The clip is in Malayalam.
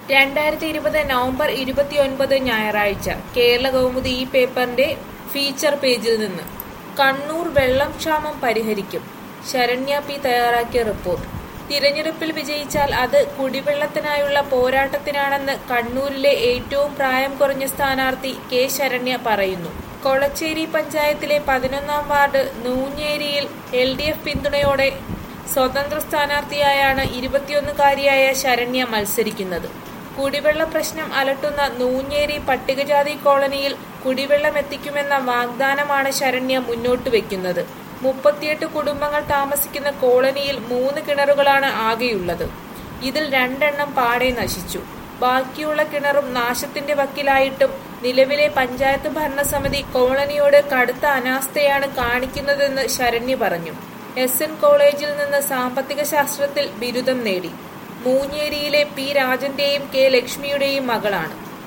രണ്ടായിരത്തി ഇരുപത് നവംബർ ഇരുപത്തിയൊൻപത് ഞായറാഴ്ച കേരള കൗമുദി ഈ പേപ്പറിന്റെ ഫീച്ചർ പേജിൽ നിന്ന് കണ്ണൂർ വെള്ളം ക്ഷാമം പരിഹരിക്കും ശരണ്യ പി തയ്യാറാക്കിയ റിപ്പോർട്ട് തിരഞ്ഞെടുപ്പിൽ വിജയിച്ചാൽ അത് കുടിവെള്ളത്തിനായുള്ള പോരാട്ടത്തിനാണെന്ന് കണ്ണൂരിലെ ഏറ്റവും പ്രായം കുറഞ്ഞ സ്ഥാനാർത്ഥി കെ ശരണ്യ പറയുന്നു കൊളച്ചേരി പഞ്ചായത്തിലെ പതിനൊന്നാം വാർഡ് നൂഞ്ഞേരിയിൽ എൽ ഡി എഫ് പിന്തുണയോടെ സ്വതന്ത്ര സ്ഥാനാർത്ഥിയായാണ് ഇരുപത്തിയൊന്നുകാരിയായ ശരണ്യ മത്സരിക്കുന്നത് കുടിവെള്ള പ്രശ്നം അലട്ടുന്ന നൂഞ്ഞേരി പട്ടികജാതി കോളനിയിൽ കുടിവെള്ളം എത്തിക്കുമെന്ന വാഗ്ദാനമാണ് ശരണ്യ മുന്നോട്ട് വെക്കുന്നത് മുപ്പത്തിയെട്ട് കുടുംബങ്ങൾ താമസിക്കുന്ന കോളനിയിൽ മൂന്ന് കിണറുകളാണ് ആകെയുള്ളത് ഇതിൽ രണ്ടെണ്ണം പാടെ നശിച്ചു ബാക്കിയുള്ള കിണറും നാശത്തിന്റെ വക്കിലായിട്ടും നിലവിലെ പഞ്ചായത്ത് ഭരണസമിതി കോളനിയോട് കടുത്ത അനാസ്ഥയാണ് കാണിക്കുന്നതെന്ന് ശരണ്യ പറഞ്ഞു എസ് എൻ കോളേജിൽ നിന്ന് സാമ്പത്തിക ശാസ്ത്രത്തിൽ ബിരുദം നേടി മൂഞ്ഞേരിയിലെ പി രാജന്റെയും കെ ലക്ഷ്മിയുടെയും മകളാണ്